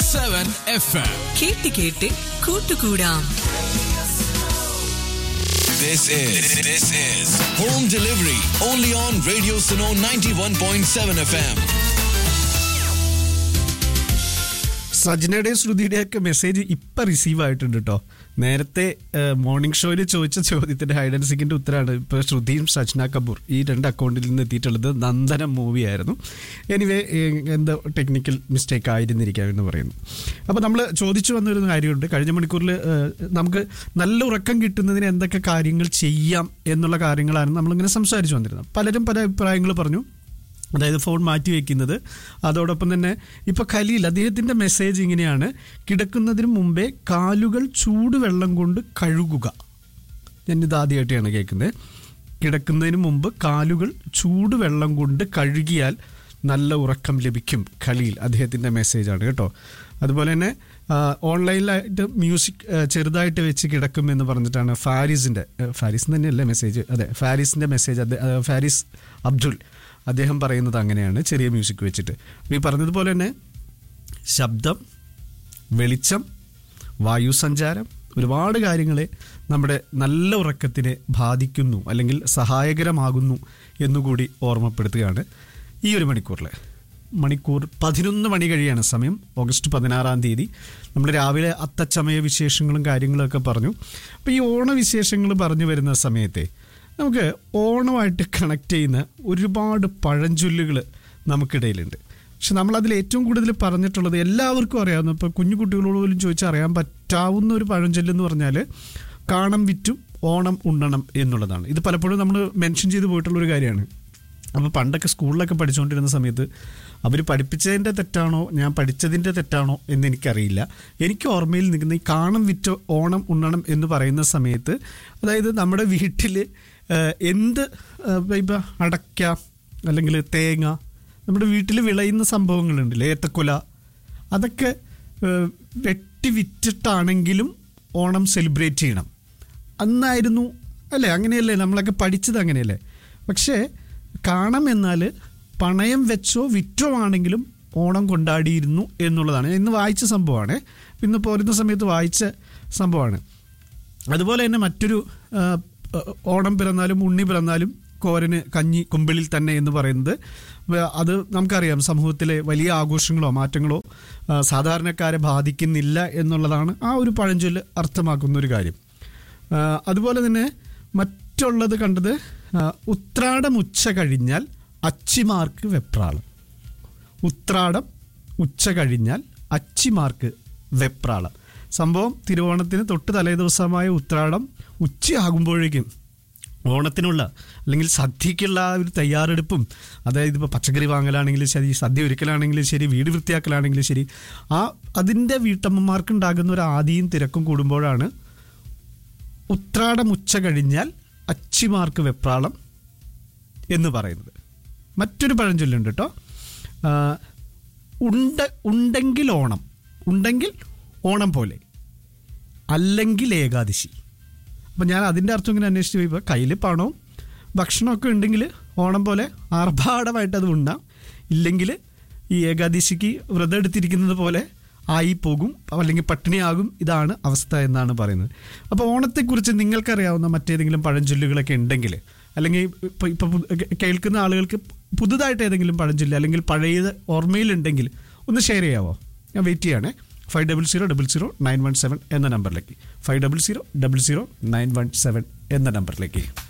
101.7 FM. കേട്ട് കേട്ട് കൂട്ടുകൂടാം This is this is home delivery only on Radio Suno 91.7 FM. സജ്നയുടെയും ശ്രുതിയുടെയും ഒക്കെ മെസ്സേജ് ഇപ്പം റിസീവ് ആയിട്ടുണ്ട് കേട്ടോ നേരത്തെ മോർണിംഗ് ഷോയിൽ ചോദിച്ച ചോദ്യത്തിന്റെ ഹൈഡ് ആൻഡ് സിക്കിന്റെ ഉത്തരമാണ് ഇപ്പോൾ ശ്രുതിയും സജ്ന കപൂർ ഈ രണ്ട് അക്കൗണ്ടിൽ നിന്ന് എത്തിയിട്ടുള്ളത് നന്ദനം മൂവി ആയിരുന്നു എനിവേ എന്തോ ടെക്നിക്കൽ മിസ്റ്റേക്ക് ആയിരുന്നിരിക്കാം എന്ന് പറയുന്നു അപ്പോൾ നമ്മൾ ചോദിച്ചു വന്നൊരു കാര്യമുണ്ട് കഴിഞ്ഞ മണിക്കൂറിൽ നമുക്ക് നല്ല ഉറക്കം കിട്ടുന്നതിന് എന്തൊക്കെ കാര്യങ്ങൾ ചെയ്യാം എന്നുള്ള കാര്യങ്ങളാണ് നമ്മളിങ്ങനെ സംസാരിച്ചു വന്നിരുന്നത് പലരും പല അഭിപ്രായങ്ങൾ പറഞ്ഞു അതായത് ഫോൺ മാറ്റി വെക്കുന്നത് അതോടൊപ്പം തന്നെ ഇപ്പൊ ഖലീൽ അദ്ദേഹത്തിന്റെ മെസ്സേജ് ഇങ്ങനെയാണ് കിടക്കുന്നതിന് മുമ്പേ കാലുകൾ ചൂടുവെള്ളം കൊണ്ട് കഴുകുക ഞാനിത് ആദ്യമായിട്ടാണ് കേൾക്കുന്നത് കിടക്കുന്നതിന് മുമ്പ് കാലുകൾ ചൂടുവെള്ളം കൊണ്ട് കഴുകിയാൽ നല്ല ഉറക്കം ലഭിക്കും ഖലീൽ അദ്ദേഹത്തിന്റെ മെസ്സേജാണ് കേട്ടോ അതുപോലെ തന്നെ ആ, ഓൺലൈനിലായിട്ട് മ്യൂസിക് ആ, ചെറുതായിട്ട് വെച്ച് കിടക്കും എന്ന് പറഞ്ഞിട്ടാണ് ഫാരിസിന്റെ ആ, ഫാരിസ് തന്നെയല്ലേ മെസ്സേജ് അതെ ഫാരിസിന്റെ മെസ്സേജ് അദ്ദേ- ആ, ഫാരിസ് അബ്ദുൾ അദ്ദേഹം പറയുന്നത് അങ്ങനെയാണ് ചെറിയ മ്യൂസിക് വെച്ചിട്ട് അപ്പോൾ ഈ പറഞ്ഞതുപോലെ തന്നെ ശബ്ദം വെളിച്ചം വായുസഞ്ചാരം ഒരുപാട് കാര്യങ്ങളെ നമ്മുടെ നല്ല ഉറക്കത്തിനെ ബാധിക്കുന്നു അല്ലെങ്കിൽ സഹായകരമാകുന്നു എന്നുകൂടി ഓർമ്മപ്പെടുത്തുകയാണ് ഈ ഒരു മണിക്കൂറിൽ മണിക്കൂർ പതിനൊന്ന് മണി കഴിയാണ് സമയം ഓഗസ്റ്റ് പതിനാറാം തീയതി നമ്മൾ രാവിലെ അത്തച്ചമയ വിശേഷങ്ങളും കാര്യങ്ങളൊക്കെ പറഞ്ഞു അപ്പോൾ ഈ ഓണവിശേഷങ്ങൾ പറഞ്ഞു വരുന്ന സമയത്തെ നമുക്ക് ഓണമായിട്ട് കണക്ട് ചെയ്യുന്ന ഒരുപാട് പഴഞ്ചൊല്ലുകൾ നമുക്കിടയിലുണ്ട് പക്ഷെ നമ്മളതിൽ ഏറ്റവും കൂടുതൽ പറഞ്ഞിട്ടുള്ളത് എല്ലാവർക്കും അറിയാവുന്ന ഇപ്പോൾ കുഞ്ഞു കുട്ടികളോട് പോലും ചോദിച്ചാൽ അറിയാൻ പറ്റാവുന്ന ഒരു പഴഞ്ചൊല്ലെന്ന് പറഞ്ഞാൽ കാണം വിറ്റും ഓണം ഉണ്ണണം എന്നുള്ളതാണ് ഇത് പലപ്പോഴും നമ്മൾ മെൻഷൻ ചെയ്ത് പോയിട്ടുള്ള ഒരു കാര്യമാണ് അപ്പോൾ പണ്ടൊക്കെ സ്കൂളിലൊക്കെ പഠിച്ചുകൊണ്ടിരുന്ന സമയത്ത് അവർ പഠിപ്പിച്ചതിൻ്റെ തെറ്റാണോ ഞാൻ പഠിച്ചതിൻ്റെ തെറ്റാണോ എന്ന് എനിക്കറിയില്ല എനിക്ക് ഓർമ്മയിൽ നിൽക്കുന്ന ഈ കാണം വിറ്റ ഓണം ഉണ്ണണം എന്ന് പറയുന്ന സമയത്ത് അതായത് നമ്മുടെ വീട്ടിൽ എന്ത് ഇപ്പം അടയ്ക്ക അല്ലെങ്കിൽ തേങ്ങ നമ്മുടെ വീട്ടിൽ വിളയുന്ന സംഭവങ്ങളുണ്ടല്ലേ ഏത്തക്കൊല അതൊക്കെ ഏഹ്, വെട്ടി വിറ്റിട്ടാണെങ്കിലും ഓണം സെലിബ്രേറ്റ് ചെയ്യണം അന്നായിരുന്നു അല്ലേ അങ്ങനെയല്ലേ നമ്മളൊക്കെ പഠിച്ചത് അങ്ങനെയല്ലേ പക്ഷേ കാണം എന്നാൽ പണയം വെച്ചോ വിറ്റോ ആണെങ്കിലും ഓണം കൊണ്ടാടിയിരുന്നു എന്നുള്ളതാണ് ഞാൻ ഇന്ന് വായിച്ച സംഭവമാണ് ഇന്ന് പോരുന്ന സമയത്ത് വായിച്ച സംഭവമാണ് അതുപോലെ തന്നെ മറ്റൊരു ആ, ഓണം പിറന്നാലും ഉണ്ണി പിറന്നാലും കോരന് കഞ്ഞി കുമ്പിളിൽ തന്നെ എന്ന് പറയുന്നത് വ- അത് നമുക്കറിയാം സമൂഹത്തിലെ വലിയ ആഘോഷങ്ങളോ മാറ്റങ്ങളോ ആ, സാധാരണക്കാരെ ബാധിക്കുന്നില്ല എന്നുള്ളതാണ് ആ ഒരു പഴഞ്ചൊല്ല് അർത്ഥമാക്കുന്ന ഒരു കാര്യം ആ, അതുപോലെ തന്നെ മറ്റുള്ളത് കണ്ടത് ആ, ഉത്രാടം ഉച്ച കഴിഞ്ഞാൽ അച്ചിമാർക്ക് വെപ്രാളം ഉത്രാടം ഉച്ച കഴിഞ്ഞാൽ അച്ചിമാർക്ക് വെപ്രാളം സംഭവം തിരുവോണത്തിന് തൊട്ട് തലേ ദിവസമായ ഉത്രാടം ഉച്ചയാകുമ്പോഴേക്കും ഓണത്തിനുള്ള അല്ലെങ്കിൽ സദ്യക്കുള്ള ആ ഒരു തയ്യാറെടുപ്പും അതായത് ഇപ്പോൾ പച്ചക്കറി വാങ്ങലാണെങ്കിലും ശരി സദ്യ ഒരുക്കലാണെങ്കിലും ശരി വീട് വൃത്തിയാക്കലാണെങ്കിലും ശരി ആ അതിൻ്റെ വീട്ടമ്മമാർക്ക് ഉണ്ടാകുന്ന ഒരു ആദിയും തിരക്കും കൂടുമ്പോഴാണ് ഉത്രാടം ഉച്ച കഴിഞ്ഞാൽ അച്ചിമാർക്ക് വെപ്രാളം എന്ന് പറയുന്നത് മറ്റൊരു പഴഞ്ചൊല്ലുണ്ട് കേട്ടോ ആ, ഉണ്ട ഉണ്ടെങ്കിൽ ഓണം ഉണ്ടെങ്കിൽ ഓണം പോലെ അല്ലെങ്കിൽ ഏകാദശി അപ്പം ഞാൻ അതിൻ്റെ അർത്ഥം ഇങ്ങനെ അന്വേഷിച്ച് പോയപ്പോൾ കയ്യിൽ പണവും ഭക്ഷണമൊക്കെ ഉണ്ടെങ്കിൽ ഓണം പോലെ ആർഭാടമായിട്ട് അത് ഉണ്ണാം ഇല്ലെങ്കിൽ ഈ ഏകാദശിക്ക് വ്രതം എടുത്തിരിക്കുന്നത് പോലെ ആയി പോകും അല്ലെങ്കിൽ പട്ടിണിയാകും ഇതാണ് അവസ്ഥ എന്നാണ് പറയുന്നത് അപ്പോൾ ഓണത്തെക്കുറിച്ച് നിങ്ങൾക്കറിയാവുന്ന മറ്റേതെങ്കിലും പഴഞ്ചൊല്ലുകളൊക്കെ ഉണ്ടെങ്കിൽ അല്ലെങ്കിൽ ഇപ്പോൾ ഇപ്പോൾ കേൾക്കുന്ന ആളുകൾക്ക് പുതുതായിട്ട് ഏതെങ്കിലും പഴഞ്ചൊല്ല് അല്ലെങ്കിൽ പഴയത് ഓർമ്മയിലുണ്ടെങ്കിൽ ഒന്ന് ഷെയർ ചെയ്യാവോ ഞാൻ വെയിറ്റ് ചെയ്യണേ five double zero double zero nine one seven എന്ന നമ്പറിലേക്ക് five double zero double zero nine one seven എന്ന നമ്പറിലേക്ക്